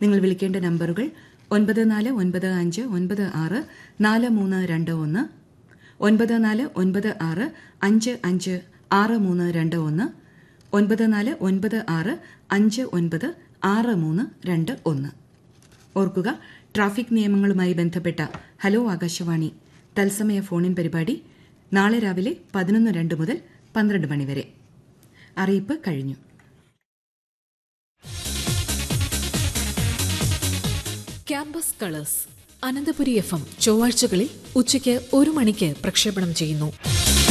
നിങ്ങൾ വിളിക്കേണ്ട നമ്പറുകൾ ഒൻപത് നാല് ഒൻപത് അഞ്ച് ഒൻപത് ആറ് നാല് മൂന്ന് രണ്ട് ഒന്ന് ഒൻപത് നാല് ഒൻപത് ആറ് അഞ്ച് അഞ്ച് ആറ് മൂന്ന് രണ്ട് ഒന്ന് ഒൻപത് നാല് ഒൻപത് ആറ് അഞ്ച് ഒൻപത് ആറ് മൂന്ന് രണ്ട് ഒന്ന് ഓർക്കുക ട്രാഫിക് നിയമങ്ങളുമായി ബന്ധപ്പെട്ട ഹലോ ആകാശവാണി തത്സമയ ഫോണിൻ പരിപാടി നാളെ രാവിലെ പതിനൊന്ന് രണ്ട് മുതൽ പന്ത്രണ്ട് മണിവരെ അറിയിപ്പ് കഴിഞ്ഞു campus colours Ananthapuri F M ചൊവ്വാഴ്ചകളിൽ ഉച്ചയ്ക്ക് ഒരു മണിക്ക് പ്രക്ഷേപണം ചെയ്യുന്നു